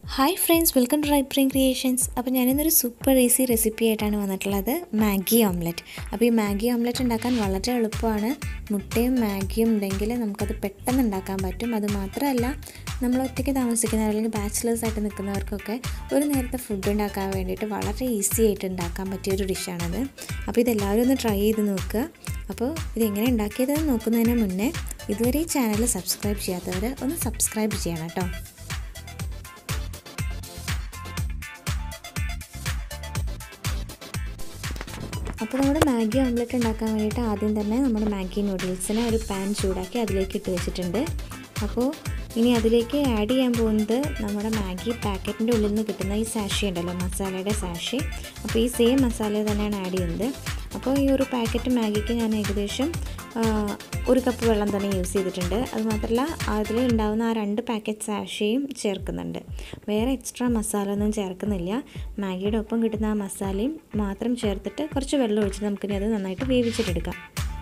hi friends welcome to right brain creations അപ്പോൾ ഞാനിന്നൊരു super easy recipe ആയിട്ടാണ് വന്നിട്ടുള്ളത് മാഗി ഓംലെറ്റ് അപ്പോൾ ഈ മാഗി ഓംലെറ്റ് ഉണ്ടാക്കാൻ വളരെ എളുപ്പമാണ് മുട്ടയും മാഗിയും ഉണ്ടെങ്കിൽ നമുക്കത് പെട്ടെന്ന് ഉണ്ടാക്കാൻ പറ്റും അത് മാത്രമല്ല നമ്മൾ ഒറ്റയ്ക്ക് താമസിക്കുന്നവർ അല്ലെങ്കിൽ ബാച്ചിലേഴ്സ് ആയിട്ട് നിൽക്കുന്നവർക്കൊക്കെ ഒരു നേരത്തെ ഫുഡ് ഉണ്ടാക്കാൻ വേണ്ടിയിട്ട് വളരെ ഈസി ആയിട്ട് ഉണ്ടാക്കാൻ പറ്റിയ ഒരു ഡിഷാണത് അപ്പോൾ ഇതെല്ലാവരും ഒന്ന് ട്രൈ ചെയ്ത് നോക്കുക അപ്പോൾ ഇതെങ്ങനെ ഉണ്ടാക്കിയതെന്ന് നോക്കുന്നതിന് മുന്നേ ഇതുവരെ ഈ ചാനൽ സബ്സ്ക്രൈബ് ചെയ്യാത്തവർ ഒന്ന് സബ്സ്ക്രൈബ് ചെയ്യണം കേട്ടോ അപ്പോൾ നമ്മുടെ മാഗി ഓംലെറ്റ് ഉണ്ടാക്കാൻ വേണ്ടിയിട്ട് ആദ്യം തന്നെ നമ്മുടെ മാഗി നൂഡിൽസിനെ ഒരു പാൻ ചൂടാക്കി അതിലേക്ക് ഇട്ട് വെച്ചിട്ടുണ്ട് അപ്പോൾ ഇനി അതിലേക്ക് ആഡ് ചെയ്യാൻ പോകുന്നത് നമ്മുടെ മാഗി പാക്കറ്റിൻ്റെ ഉള്ളിൽ നിന്ന് കിട്ടുന്ന ഈ സാഷി ഉണ്ടല്ലോ മസാലയുടെ സാഷി അപ്പോൾ ഈ സെയിം മസാല തന്നെയാണ് ആഡ് ചെയ്യുന്നത് അപ്പോൾ ഈ ഒരു പാക്കറ്റ് മാഗിക്ക് ഞാൻ ഏകദേശം ഒരു കപ്പ് വെള്ളം തന്നെ യൂസ് ചെയ്തിട്ടുണ്ട് അതുമാത്രമല്ല അതിൽ ഉണ്ടാകുന്ന ആ രണ്ട് പാക്കറ്റ് സാഷയും ചേർക്കുന്നുണ്ട് വേറെ എക്സ്ട്രാ മസാല ഒന്നും ചേർക്കുന്നില്ല മാഗിയുടെ ഒപ്പം കിട്ടുന്ന ആ മസാലയും മാത്രം ചേർത്തിട്ട് കുറച്ച് വെള്ളം ഒഴിച്ചിട്ട് നമുക്കിനി അത് നന്നായിട്ട് വേവിച്ചിട്ടെടുക്കാം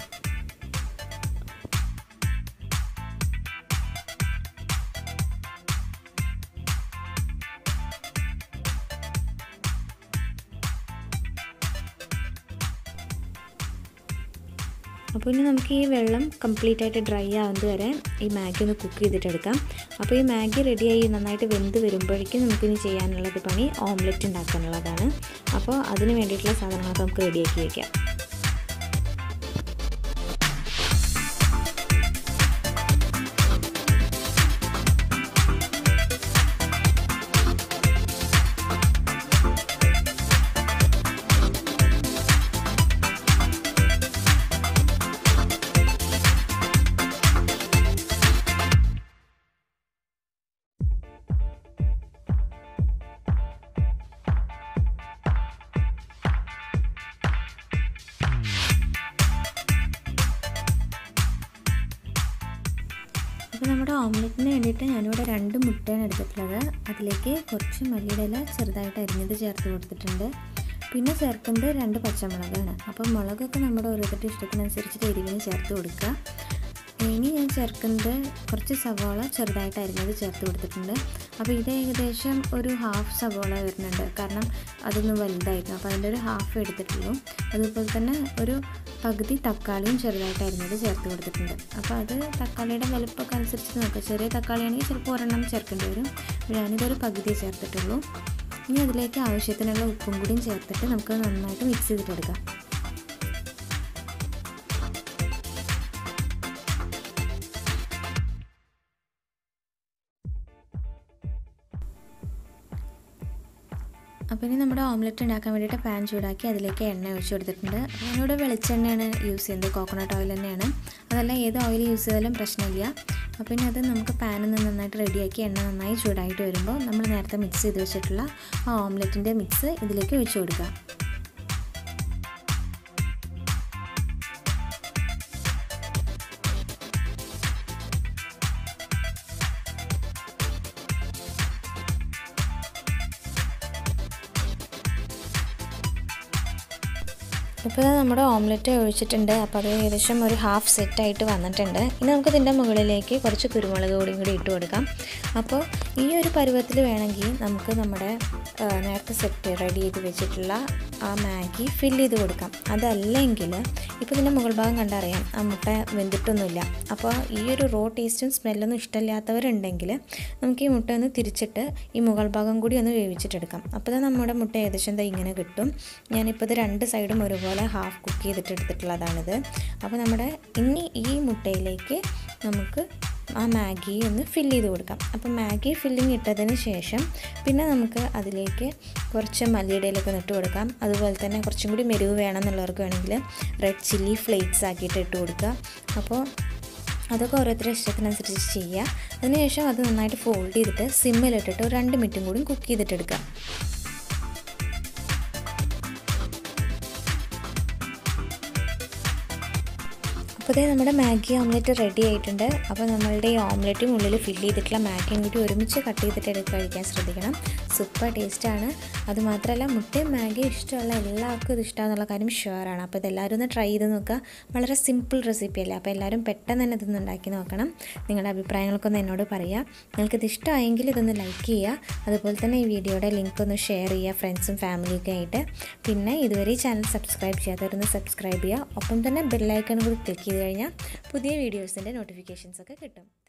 അപ്പോൾ ഇനി നമുക്ക് ഈ വെള്ളം കംപ്ലീറ്റ് ആയിട്ട് ഡ്രൈ ആവുന്നത് വരെ ഈ മാഗി ഒന്ന് കുക്ക് ചെയ്തിട്ടെടുക്കാം അപ്പോൾ ഈ മാഗി റെഡിയായി നന്നായിട്ട് വെന്ത് വരുമ്പോഴേക്കും നമുക്കിനി ചെയ്യാനുള്ളത് പണി ഓംലെറ്റ് ഉണ്ടാക്കാനുള്ളതാണ് അപ്പോൾ അതിന് വേണ്ടിയിട്ടുള്ള സാധനങ്ങളൊക്കെ നമുക്ക് റെഡിയാക്കി വയ്ക്കാം അപ്പോൾ നമ്മുടെ ഓംലെറ്റിന് വേണ്ടിയിട്ട് ഞാനിവിടെ രണ്ട് മുട്ടയാണ് എടുത്തിട്ടുള്ളത് അതിലേക്ക് കുറച്ച് മല്ലിയുടെ ഇല ചെറുതായിട്ട് അരിഞ്ഞത് ചേർത്ത് കൊടുത്തിട്ടുണ്ട് പിന്നെ ചേർക്കുന്നത് രണ്ട് പച്ചമുളകാണ് അപ്പോൾ മുളകൊക്കെ നമ്മുടെ ഓരോരുത്തരുടെ ഇഷ്ടത്തിനനുസരിച്ചിട്ട് എരിവിന് ചേർത്ത് കൊടുക്കുക ഇനി ഞാൻ ചേർക്കുന്നത് കുറച്ച് സവോള ചെറുതായിട്ട് അരിഞ്ഞത് ചേർത്ത് കൊടുത്തിട്ടുണ്ട് അപ്പോൾ ഇത് ഏകദേശം ഒരു ഹാഫ് സവോള വരുന്നുണ്ട് കാരണം അതൊന്ന് വലുതായിരുന്നു അപ്പോൾ അതിൻ്റെ ഒരു ഹാഫ് എടുത്തിട്ടുള്ളൂ അതുപോലെ തന്നെ ഒരു പകുതി തക്കാളിയും ചെറുതായിട്ട് അരിഞ്ഞത് ചേർത്ത് കൊടുത്തിട്ടുണ്ട് അപ്പോൾ അത് തക്കാളിയുടെ വലുപ്പമൊക്കെ അനുസരിച്ച് നോക്കുക ചെറിയ തക്കാളിയാണെങ്കിൽ ചിലപ്പോൾ ഒരെണ്ണം ചേർക്കേണ്ടി വരും ഞാനിതൊരു പകുതി ചേർത്തിട്ടുള്ളൂ ഇനി അതിലേക്ക് ആവശ്യത്തിനുള്ള ഉപ്പും കൂടിയും ചേർത്തിട്ട് നമുക്ക് നന്നായിട്ട് മിക്സ് ചെയ്തിട്ടെടുക്കാം അപ്പോൾ ഇനി നമ്മുടെ ഓംലെറ്റ് ഉണ്ടാക്കാൻ വേണ്ടിയിട്ട് പാൻ ചൂടാക്കി അതിലേക്ക് എണ്ണ ഒഴിച്ച് കൊടുത്തിട്ടുണ്ട് ഞാനിവിടെ വെളിച്ചെണ്ണയാണ് യൂസ് ചെയ്യുന്നത് കോക്കനട്ട് ഓയിൽ തന്നെയാണ് അതല്ല ഏത് ഓയിൽ യൂസ് ചെയ്താലും പ്രശ്നമില്ല അപ്പോൾ ഇനി അത് നമുക്ക് പാനിൽ നിന്ന് നന്നായിട്ട് റെഡിയാക്കി എണ്ണ നന്നായി ചൂടായിട്ട് വരുമ്പോൾ നമ്മൾ നേരത്തെ മിക്സ് ചെയ്ത് വെച്ചിട്ടുള്ള ആ ഓംലെറ്റിൻ്റെ മിക്സ് ഇതിലേക്ക് ഒഴിച്ച് കൊടുക്കുക ഇപ്പോൾ നമ്മുടെ ഓംലെറ്റ് ഒഴിച്ചിട്ടുണ്ട് അപ്പോൾ അത് ഏകദേശം ഒരു ഹാഫ് സെറ്റായിട്ട് വന്നിട്ടുണ്ട് ഇനി നമുക്ക് ഇതിൻ്റെ മുകളിലേക്ക് കുറച്ച് കുരുമുളക് പൊടിയും കൂടി ഇട്ട് കൊടുക്കാം അപ്പോൾ ഈ ഒരു പരുവത്തിൽ വേണമെങ്കിൽ നമുക്ക് നമ്മുടെ നേരത്തെ സെറ്റ് റെഡി ചെയ്ത് വെച്ചിട്ടുള്ള ആ മാഗി ഫില്ല് ചെയ്ത് കൊടുക്കാം അതല്ലെങ്കിൽ ഇപ്പോൾ ഇതിൻ്റെ മുകൾ ഭാഗം കണ്ടറിയാം ആ മുട്ട വെന്തിട്ടൊന്നുമില്ല അപ്പോൾ ഈ ഒരു റോ ടേസ്റ്റും സ്മെല്ലൊന്നും ഇഷ്ടമില്ലാത്തവരുണ്ടെങ്കിൽ നമുക്ക് ഈ മുട്ട ഒന്ന് തിരിച്ചിട്ട് ഈ മുകൾ ഭാഗം കൂടി ഒന്ന് വേവിച്ചിട്ടെടുക്കാം അപ്പോൾ നമ്മുടെ മുട്ട ഏകദേശം എന്താ ഇങ്ങനെ കിട്ടും ഞാനിപ്പോൾ ഇത് രണ്ട് സൈഡും ഒരുപോലെ ഹാഫ് കുക്ക് ചെയ്തിട്ട് എടുത്തിട്ടുള്ളതാണിത് അപ്പോൾ നമ്മുടെ ഇനി ഈ മുട്ടയിലേക്ക് നമുക്ക് ആ മാഗി ഒന്ന് ഫില്ല് ചെയ്ത് കൊടുക്കാം അപ്പോൾ മാഗി ഫില്ലിങ് ഇട്ടതിന് ശേഷം പിന്നെ നമുക്ക് അതിലേക്ക് കുറച്ച് മല്ലിയിടയിലൊക്കെ ഇട്ട് കൊടുക്കാം അതുപോലെ തന്നെ കുറച്ചും കൂടി മെരുവ് വേണമെന്നുള്ളവർക്ക് വേണമെങ്കിൽ റെഡ് ചില്ലി ഫ്ലേക്സ് ആക്കിയിട്ട് ഇട്ട് കൊടുക്കുക അപ്പോൾ അതൊക്കെ ഓരോരുത്തരുടെ ഇഷ്ടത്തിനനുസരിച്ച് ചെയ്യുക അതിനുശേഷം അത് നന്നായിട്ട് ഫോൾഡ് ചെയ്തിട്ട് സിമ്മിലിട്ടിട്ട് ഒരു രണ്ട് മിനിറ്റും കൂടി കുക്ക് ചെയ്തിട്ടെടുക്കുക അപ്പോൾ അപ്പോൾ ഇതേ നമ്മുടെ മാഗി ഓംലെറ്റ് റെഡി ആയിട്ടുണ്ട് അപ്പോൾ നമ്മളുടെ ഈ ഓംലെറ്റും ഉള്ളിൽ ഫില്ല് ചെയ്തിട്ടുള്ള മാഗിയും കൂടി ഒരുമിച്ച് കട്ട് ചെയ്തിട്ട് എടുത്ത് കഴിക്കാൻ ശ്രദ്ധിക്കണം സൂപ്പർ ടേസ്റ്റാണ് അതുമാത്രമല്ല മുട്ടയും മാഗിയും ഇഷ്ടമുള്ള എല്ലാവർക്കും ഇത് ഇഷ്ടമാണെന്നുള്ള കാര്യം ഷുവറാണ് അപ്പോൾ ഇതെല്ലാവരും ഒന്ന് ട്രൈ ചെയ്ത് നോക്കുക വളരെ സിമ്പിൾ റെസിപ്പി അല്ലേ അപ്പോൾ എല്ലാവരും പെട്ടെന്ന് തന്നെ ഇതൊന്ന് ഉണ്ടാക്കി നോക്കണം നിങ്ങളുടെ അഭിപ്രായങ്ങൾക്കൊന്ന് എന്നോട് പറയുക നിങ്ങൾക്കിത് ഇഷ്ടമായെങ്കിൽ ഇതൊന്ന് ലൈക്ക് ചെയ്യുക അതുപോലെ തന്നെ ഈ വീഡിയോയുടെ ലിങ്ക് ഒന്ന് ഷെയർ ചെയ്യുക ഫ്രണ്ട്സും ഫാമിലിയൊക്കെ ആയിട്ട് പിന്നെ ഇതുവരെ ഈ ചാനൽ സബ്സ്ക്രൈബ് ചെയ്യാത്തവരൊന്ന് സബ്സ്ക്രൈബ് ചെയ്യുക ഒപ്പം തന്നെ ബെല്ലൈക്കൺ കൂടി ക്ലിക്ക് ചെയ്ത് കഴിഞ്ഞാൽ പുതിയ വീഡിയോസിൻ്റെ നോട്ടിഫിക്കേഷൻസ് ഒക്കെ കിട്ടും